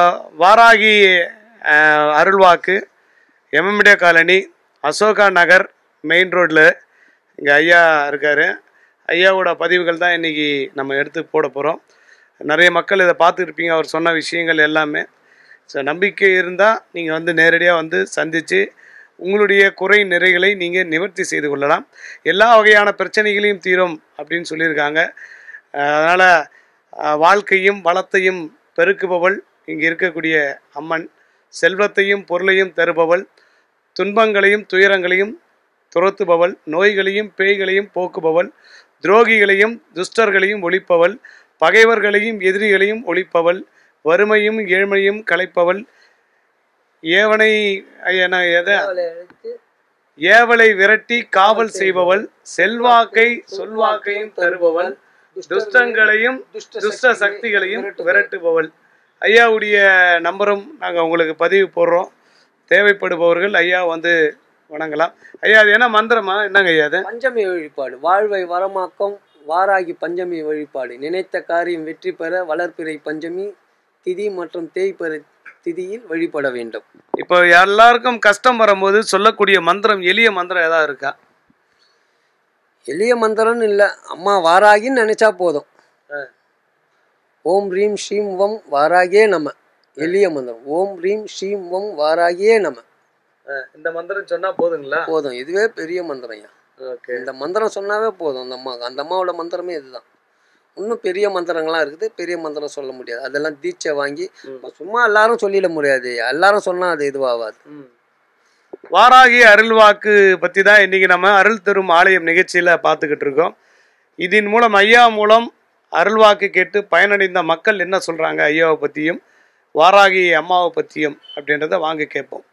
Speaker 1: வாராகி அஹ், அருள்வாக்கு MMDA colony Ashoka Nagar main ரோட்டில் இங்கே ஐயா இருக்கார் ஐயாவோட பதிவுகள் தான் இன்றைக்கி நம்ம எடுத்து போட போகிறோம் நிறைய மக்கள் இதை பார்த்துருப்பீங்க அவர் சொன்ன விஷயங்கள் எல்லாமே ஸோ நம்பிக்கை இருந்தால் நீங்கள் வந்து நேரடியாக வந்து சந்தித்து உங்களுடைய குறை நிறைகளை நீங்கள் நிவர்த்தி செய்து கொள்ளலாம் எல்லா வகையான பிரச்சனைகளையும் தீரும் அப்படின்னு சொல்லியிருக்காங்க அதனால் வாழ்க்கையும் வளத்தையும் பெருக்குபவள் இங்கே இருக்கக்கூடிய அம்மன் செல்வத்தையும் பொருளையும் தருபவள் துன்பங்களையும் துயரங்களையும் துரத்துபவள் நோய்களையும் பேய்களையும் போக்குபவள் துரோகிகளையும் துஷ்டர்களையும் ஒழிப்பவள் பகைவர்களையும் எதிரிகளையும் ஒழிப்பவள் வறுமையும் ஏழ்மையும் களைப்பவள் ஏவனை என எதை ஏவலை விரட்டி காவல் செய்பவள் செல்வாக்கை சொல்வாக்கையும் தருபவள் துஷ்டங்களையும் துஷ்ட சக்திகளையும் விரட்டுபவள் ஐயாவுடைய நம்பரும் நாங்கள் உங்களுக்கு பதிவு போடுறோம் தேவைப்படுபவர்கள் ஐயா வந்து வணங்கலாம் ஐயா அது என்ன மந்திரமா என்னங்க ஐயா அது
Speaker 2: பஞ்சமி வழிபாடு வாழ்வை வரமாக்கம் வாராகி பஞ்சமி வழிபாடு நினைத்த காரியம் வெற்றி பெற வளர்ப்பிறை பஞ்சமி திதி மற்றும் தேய்பிறை திதியில் வழிபட வேண்டும்
Speaker 1: இப்போ எல்லாருக்கும் கஷ்டம் வரும்போது சொல்லக்கூடிய மந்திரம் எளிய மந்திரம் ஏதாவது இருக்கா
Speaker 2: எளிய மந்திரம்னு இல்லை அம்மா வாராகின்னு நினைச்சா போதும் ஓம் ரீம் ஸ்ரீம் வம் வாராகியே நம எளிய மந்திரம் ஓம் ரீம் ஸ்ரீம் வம் வாராகியே நம
Speaker 1: இந்த மந்திரம் சொன்னா போதுங்களா
Speaker 2: போதும் இதுவே பெரிய மந்திரம் ஐயா
Speaker 1: ஓகே
Speaker 2: இந்த மந்திரம் சொன்னாவே போதும் அந்த அம்மாவுக்கு அந்த அம்மாவோட மந்திரமே இதுதான் இன்னும் பெரிய மந்திரங்கள்லாம் இருக்குது பெரிய மந்திரம் சொல்ல முடியாது அதெல்லாம் தீட்சை வாங்கி சும்மா எல்லாரும் சொல்லிட முடியாது எல்லாரும் சொன்னா அது இதுவாகாது
Speaker 1: வாராகி அருள்வாக்கு பற்றி தான் இன்றைக்கி நம்ம அருள் தரும் ஆலயம் நிகழ்ச்சியில் பார்த்துக்கிட்டு இருக்கோம் இதன் மூலம் ஐயா மூலம் அருள்வாக்கு கேட்டு பயனடைந்த மக்கள் என்ன சொல்கிறாங்க ஐயாவை பற்றியும் வாராகி அம்மாவை பற்றியும் அப்படின்றத வாங்க கேட்போம்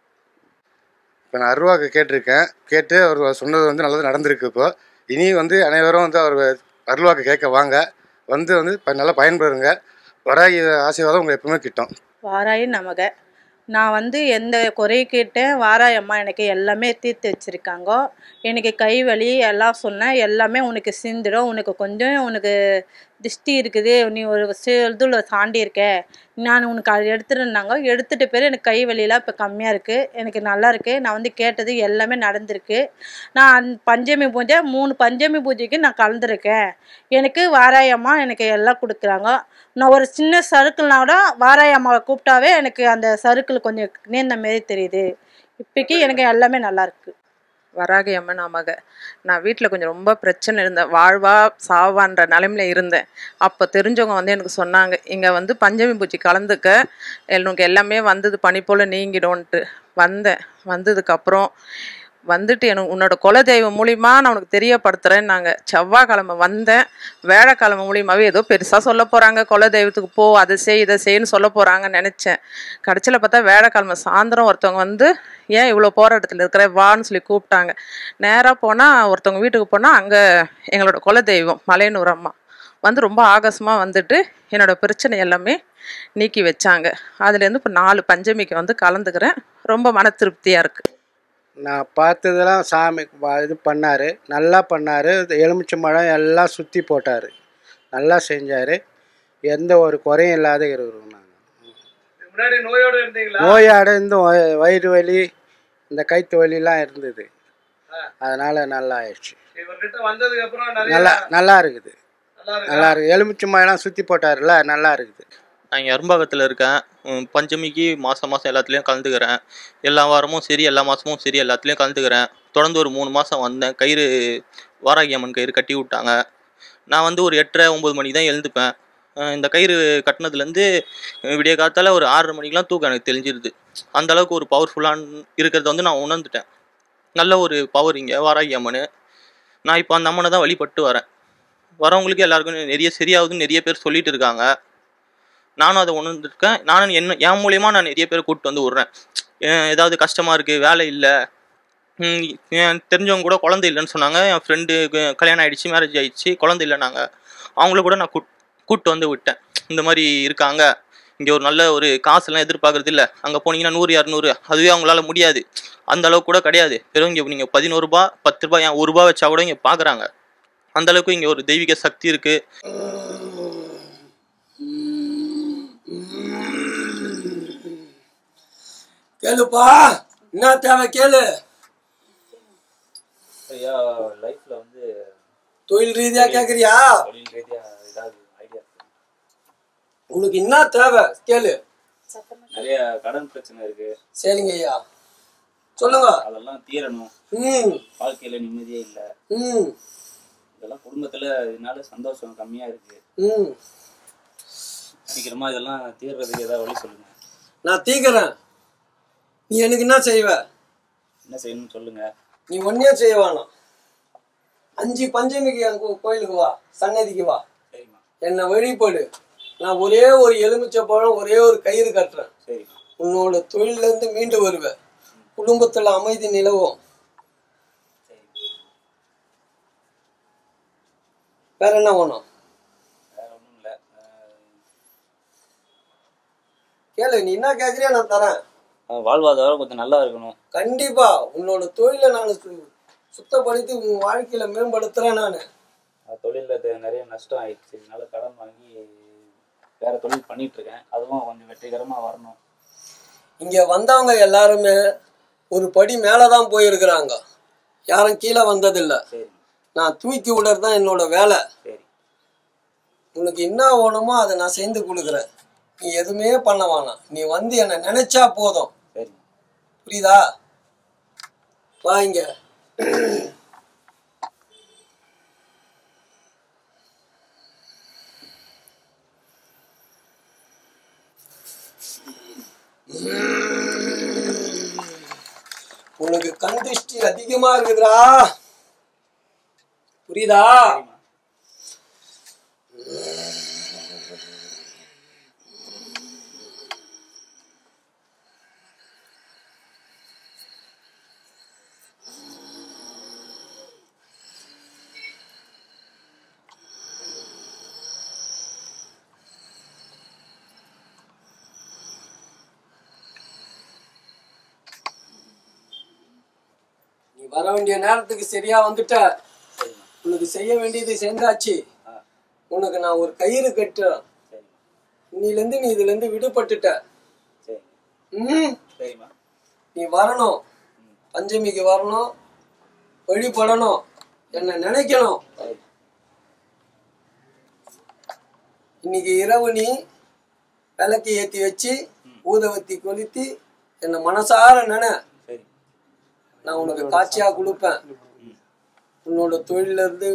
Speaker 3: இப்போ நான் அருவாக்கு கேட்டிருக்கேன் கேட்டு அவர் சொன்னது வந்து நல்லது நடந்திருக்கு இப்போ இனி வந்து அனைவரும் வந்து அவர் அருள்வாக்கு கேட்க வாங்க வந்து வந்து ப- நல்லா பயன்பெறுங்க வராகி ஆசீர்வாதம் உங்களுக்கு எப்பவுமே கிட்டும்
Speaker 4: வாராயி நமக நான் வந்து எந்த குறை கேட்டேன் வாராயம்மா எனக்கு எல்லாமே தீர்த்து வச்சுருக்காங்க எனக்கு கை வலி எல்லாம் சொன்னேன் எல்லாமே உனக்கு சிந்திடும் உனக்கு கொஞ்சம் உனக்கு திஷ்டி இருக்குது நீ ஒரு இதில் தாண்டி இருக்க நான் உனக்கு அது எடுத்துருந்தாங்க எடுத்துட்ட பேர் எனக்கு கை வலியெல்லாம் இப்போ கம்மியாக இருக்குது எனக்கு நல்லா இருக்குது நான் வந்து கேட்டது எல்லாமே நடந்திருக்கு நான் அந்த பஞ்சமி பூஜை மூணு பஞ்சமி பூஜைக்கு நான் கலந்துருக்கேன் எனக்கு வாராயம்மா எனக்கு எல்லாம் கொடுக்குறாங்க நான் ஒரு சின்ன சறுக்குல்னா கூட வாராயம்மாவை கூப்பிட்டாவே எனக்கு அந்த சறுக்குல் கொஞ்சம் நேர்ந்த மாரி தெரியுது இப்போக்கி எனக்கு எல்லாமே நல்லா இருக்கு
Speaker 5: வராகி அம்மன் ஆமாங்க நான் வீட்டில் கொஞ்சம் ரொம்ப பிரச்சனை இருந்தேன் வாழ்வா சாவான்ற நிலைமையில இருந்தேன் அப்போ தெரிஞ்சவங்க வந்து எனக்கு சொன்னாங்க இங்கே வந்து பஞ்சமி பூஜை கலந்துக்க எனக்கு எல்லாமே வந்தது பனி போல் நீங்கிடும்ன்ட்டு வந்தேன் வந்ததுக்கப்புறம் வந்துட்டு எனக்கு உன்னோட குலதெய்வம் மூலியமா நான் உனக்கு தெரியப்படுத்துகிறேன் நாங்கள் செவ்வாய்க்கிழமை வந்தேன் வேலைக்கிழமை மூலியமாகவே ஏதோ பெருசாக சொல்ல போகிறாங்க குலதெய்வத்துக்கு போ அதை செய் இதை செய்யன்னு சொல்ல போகிறாங்கன்னு நினச்சேன் கடைசியில் பார்த்தா வேலைக்கிழமை சாயந்தரம் ஒருத்தவங்க வந்து ஏன் இவ்வளோ போகிற இடத்துல இருக்கிற வான்னு சொல்லி கூப்பிட்டாங்க நேராக போனால் ஒருத்தவங்க வீட்டுக்கு போனால் அங்கே எங்களோட குலதெய்வம் மலையனூர் அம்மா வந்து ரொம்ப ஆகாசமாக வந்துட்டு என்னோட பிரச்சனை எல்லாமே நீக்கி வச்சாங்க அதுலேருந்து இப்போ நாலு பஞ்சமிக்கு வந்து கலந்துக்கிறேன் ரொம்ப மன திருப்தியாக இருக்குது
Speaker 6: நான் பார்த்ததெல்லாம் சாமி வ- இது பண்ணார் நல்லா பண்ணார் எலுமிச்சை மழம் எல்லாம் சுற்றி போட்டார் நல்லா செஞ்சார் எந்த ஒரு குறையும் இல்லாத இருக்கிறோம் நாங்கள்
Speaker 1: முன்னாடி நோயோட இருந்தீங்களா
Speaker 6: நோயாட இந்த வ- வயிறு வலி இந்த கைத்து வலிலாம் இருந்தது அதனால் நல்லா ஆயிடுச்சு
Speaker 1: இவர்கிட்ட வந்ததுக்கு அப்புறம் நிறைய
Speaker 6: நல்லா நல்லா இருக்குது
Speaker 1: நல்லா இருக்கு
Speaker 6: நல்லா இருக்குது எலுமிச்சை மழம் சுற்றி போட்டார்ல நல்லா இருக்குது
Speaker 7: நான் இங்கே அரும்பாக்கத்தில் இருக்கேன் உம், பஞ்சமிக்கு மாதம் மாதம் எல்லாத்துலேயும் கலந்துக்கிறேன் எல்லா வாரமும் சரி எல்லா மாதமும் சரி எல்லாத்துலேயும் கலந்துக்கிறேன் தொடர்ந்து ஒரு மூணு மாதம் வந்தேன் கயிறு வாராகி அம்மன் கயிறு கட்டி விட்டாங்க நான் வந்து ஒரு எட்டரை ஒம்பது மணிக்கு தான் எழுந்துப்பேன் அஹ் இந்த கயிறு கட்டினதுலேருந்து விடிய காத்தால ஒரு ஆறரை மணிக்கெலாம் தூக்கம் எனக்கு தெரிஞ்சிருது அந்த அளவுக்கு ஒரு பவர்ஃபுல்லான இருக்கிறத வந்து நான் உணர்ந்துட்டேன் நல்ல ஒரு பவர் இங்கே வாராகி அம்மன் நான் இப்போ அந்த அம்மனை தான் வழிபட்டு வரேன் வரவங்களுக்கு எல்லாருக்கும் நிறைய சரியாகுதுன்னு நிறைய பேர் சொல்லிட்டு இருக்காங்க நானும் அதை உணர்ந்துருக்கேன் நானும் என்ன என் மூலியமாக நான் நிறைய பேர் கூப்பிட்டு வந்து விட்றேன் ஏன் ஏதாவது கஷ்டமாக இருக்குது வேலை இல்லை என் தெரிஞ்சவங்க கூட குழந்தை இல்லைன்னு சொன்னாங்க என் ஃப்ரெண்டு கல்யாணம் ஆயிடுச்சு மேரேஜ் ஆயிடுச்சு குழந்தை இல்லைனாங்க அவங்கள கூட நான் கூட் கூப்பிட்டு வந்து விட்டேன் இந்த மாதிரி இருக்காங்க இங்கே ஒரு நல்ல ஒரு காசெல்லாம் எதிர்பார்க்கறது இல்லை அங்கே போனீங்கன்னா நூறு இரநூறு அதுவே அவங்களால முடியாது அந்த அளவுக்கு கூட கிடையாது வெறும் இங்கே நீங்கள் பதினோரு ரூபா பத்து ரூபாய் ஏன் ஒரு ரூபா வச்சா கூட இங்கே பார்க்குறாங்க அந்த அளவுக்கு இங்கே ஒரு தெய்வீக சக்தி இருக்குது
Speaker 2: கேளுப்பா என்ன தேவை கேளு
Speaker 8: ஐயா லைஃப்ல வந்து
Speaker 2: தொழில் ரீதியா கேக்குறியா
Speaker 8: தொழில் ரீதியா ஏதாவது ஐடியா
Speaker 2: உனக்கு என்ன தேவை கேளு
Speaker 8: நிறைய கடன் பிரச்சனை இருக்கு
Speaker 2: சரிங்க ஐயா சொல்லுங்க
Speaker 8: அதெல்லாம் தீரணும்
Speaker 2: ம்
Speaker 8: வாழ்க்கையில நிம்மதியே இல்ல
Speaker 2: ம்
Speaker 8: இதெல்லாம் குடும்பத்துல இதனால சந்தோஷம் கம்மியா இருக்கு
Speaker 2: ம்
Speaker 8: சீக்கிரமா இதெல்லாம் தீர்றதுக்கு ஏதாவது வழி சொல்லுங்க
Speaker 2: நான் தீக்கிறேன் நீ எனக்கு என்ன செய்வ
Speaker 8: என்ன செய்யணும்னு சொல்லுங்க
Speaker 2: நீ ஒன்னே செய்ய வேணாம் அஞ்சு பஞ்சமிக்கு என் கோ- கோயிலுக்கு வா சன்னதிக்கு வா
Speaker 8: சரிம்மா
Speaker 2: என்னை வழிபடு நான் ஒரே ஒரு எலுமிச்சை பழம் ஒரே ஒரு கயிறு கட்டுறேன்
Speaker 8: சரிம்மா
Speaker 2: உன்னோட தொழில இருந்து மீண்டு வருவ குடும்பத்துல அமைதி நிலவும் வேற என்ன வேணும்
Speaker 8: வேற ஒண்ணும் இல்ல அஹ்,
Speaker 2: கேளு நீ என்ன கேக்குறியா நான் தரேன்
Speaker 8: அஹ், வாழ்வாதாரம் கொஞ்சம் நல்லா இருக்கணும்
Speaker 2: கண்டிப்பா உன்னோட தொழிலை நான் சு- சுத்தப்படுத்தி உன் வாழ்க்கையில மேம்படுத்துறேன் நான்
Speaker 8: அஹ், தொழில்ல தெ- நிறைய நஷ்டம் ஆயிடுச்சு அதனால கடன் வாங்கி வேற தொழில் பண்ணிட்டு இருக்கேன் அதுவும் கொஞ்சம் வெற்றிகரமா வரணும்
Speaker 2: இங்க வந்தவங்க எல்லாருமே ஒரு படி மேலதான் போயிருக்கிறாங்க யாரும் கீழே வந்ததில்ல
Speaker 8: சரி
Speaker 2: நான் தூக்கி விடுறது தான் என்னோட வேலை
Speaker 8: சரி
Speaker 2: உனக்கு என்ன வேணுமோ அதை நான் செய்து கொடுக்குறேன் நீ எதுவுமே பண்ண வேணாம் நீ வந்து என்னை நினைச்சா போதும்
Speaker 8: சரி
Speaker 2: புரியுதா வா இங்க உனக்கு கண் திருஷ்டி அதிகமா இருக்குதுடா புரியுதா வர வேண்டிய நேரத்துக்கு சரியா வந்துட்ட
Speaker 8: சரிம்மா
Speaker 2: உனக்கு செய்ய வேண்டியது செஞ்சாச்சு
Speaker 8: ஆ
Speaker 2: உனக்கு நான் ஒரு கயிறு கட்டுறேன்
Speaker 8: சரிம்மா
Speaker 2: இன்னிலேருந்து நீ இதுல இருந்து விடுபட்டுட்ட
Speaker 8: சரிங்க
Speaker 2: ம்
Speaker 8: சரிம்மா
Speaker 2: நீ வரணும் பஞ்சமிக்கு வரணும் வழிபடணும் என்னை நினைக்கணும்
Speaker 8: சரி
Speaker 2: இன்னைக்கு இரவு நீ விளக்கு ஏத்தி வச்சு ஊதவத்தி கொளுத்தி என்னை மனசார நினை
Speaker 8: சரி
Speaker 2: நான் உனக்கு காட்சியா கொடுப்பேன் உன்னோட தொழில இருந்து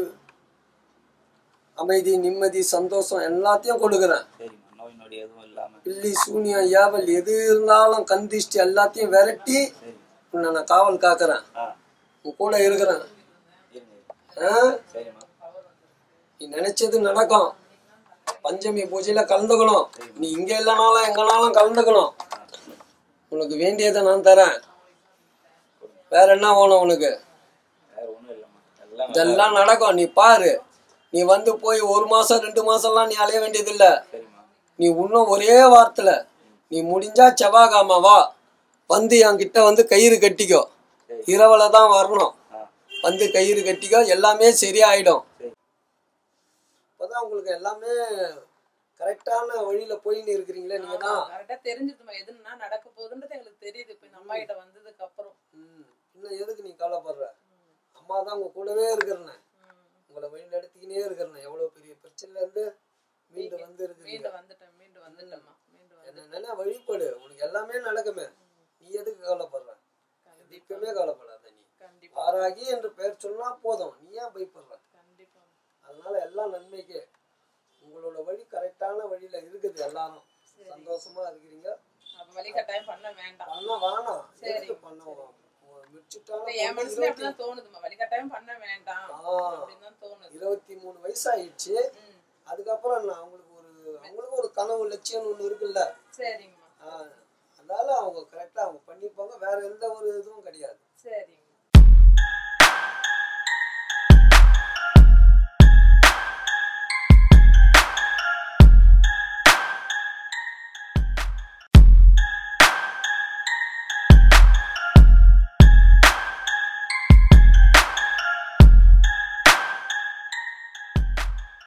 Speaker 2: அமைதி நிம்மதி சந்தோஷம் எல்லாத்தையும் கொடுக்குறேன்
Speaker 8: சரிம்மா நோய் நொடி எதுவும் இல்லாம
Speaker 2: பில்லி சூனியம் ஏவல் எது இருந்தாலும் கந்திஷ்டி எல்லாத்தையும் விரட்டி
Speaker 8: சரி
Speaker 2: உன்னை நான் காவல் காக்குறேன்
Speaker 8: ஆ
Speaker 2: உன் கூட இருக்கிறேன்
Speaker 8: இருங்க
Speaker 2: ஆ?
Speaker 8: சரிம்மா
Speaker 2: நீ நினைச்சது நடக்கும் பஞ்சமி பூஜையில கலந்துக்கணும் நீ இங்க இல்லைனாலும் எங்கனாலும் கலந்துக்கணும் உனக்கு வேண்டியதை நான் தரேன் வேற என்ன வேணும் உனக்கு
Speaker 8: வேற ஒன்றும் இல்லைம்மா எல்லாம் நல்லா
Speaker 2: இதெல்லாம் நடக்கும் நீ பாரு நீ வந்து போய் ஒரு மாசம் ரெண்டு மாசம்லாம் நீ அலைய வேண்டியதில்ல
Speaker 8: சரிம்மா
Speaker 2: நீ இன்னும் ஒரே வாரத்துல நீ முடிஞ்சா செவ்வாய்க்கிழமை வா வந்து என்கிட்ட வந்து கயிறு கட்டிக்கோ இரவுல தான் வரணும்
Speaker 8: ஆ
Speaker 2: வந்து கயிறு கட்டிக்கோ எல்லாமே சரியாயிடும்
Speaker 8: சரி
Speaker 2: அப்பதான் உங்களுக்கு எல்லாமே கரெக்டான வழியில போயின்னு இருக்கிறீங்களே நீங்க தான்
Speaker 5: கரெக்டா தெரிஞ்சுதுமா எதுன்னா நடக்க போகுதுன்றது எங்களுக்கு தெரியுது இப்ப இந்த அம்மா கிட்ட வந்ததுக்கு அப்புறம்
Speaker 2: ம். இன்னும் எதுக்கு நீ கவலைப்படுற அம்மா தான் உங்க கூடவே இருக்கிறேன் உங்களை வழி நடத்திக்கினே இருக்கிறேன் எவ்வளவு பெரிய பிரச்சனைல இருந்து மீண்டு வந்து இருக்கிறீங்க
Speaker 5: மீண்டு வந்துட்டேன் மீண்டு வந்துட்டேம்மா மீண்டு வந்து
Speaker 2: என்ன நினை வழிபடு உனக்கு எல்லாமே நடக்குமே நீ எதுக்கு கவலைப்படுற எப்பவுமே கவலைப்படாத நீ
Speaker 5: கண்டிப்பா
Speaker 2: ஆராகி என்று பெயர் சொன்னா போதும் நீ ஏன் பயப்படுற
Speaker 5: கண்டிப்பா
Speaker 2: அதனால எல்லாம் நன்மைக்கு உங்களோட வழி கரெக்டான வழியில இருக்குது எல்லாரும் சந்தோஷமா இருக்கிறீங்க
Speaker 5: அப்ப வழி கட்டாயம் பண்ண வேண்டாம்
Speaker 2: பண்ண வேணாம்
Speaker 5: சரி.
Speaker 2: எதுக்கு பண்ணுவோம்
Speaker 5: இப்ப என் மனசுல அப்படிதான் தோணுதுமா வழி கட்டாயம் பண்ண வேண்டாம்
Speaker 2: ஆ.
Speaker 5: அப்படின்னு தான் தோணுது
Speaker 2: இருபத்தி மூணு வயசாயிடுச்சு
Speaker 5: ம்.
Speaker 2: அதுக்கப்புறம் நான் அவங்களுக்கு ஒரு அவங்களுக்கு ஒரு கனவு லட்சியம் ஒண்ணு இருக்குல்ல
Speaker 5: சரிங்கம்மா
Speaker 2: ஆ, அதனால அவங்க கரெக்டா அவங்க பண்ணிப்பாங்க வேற எந்த ஒரு இதுவும் கிடையாது
Speaker 5: சரிங்க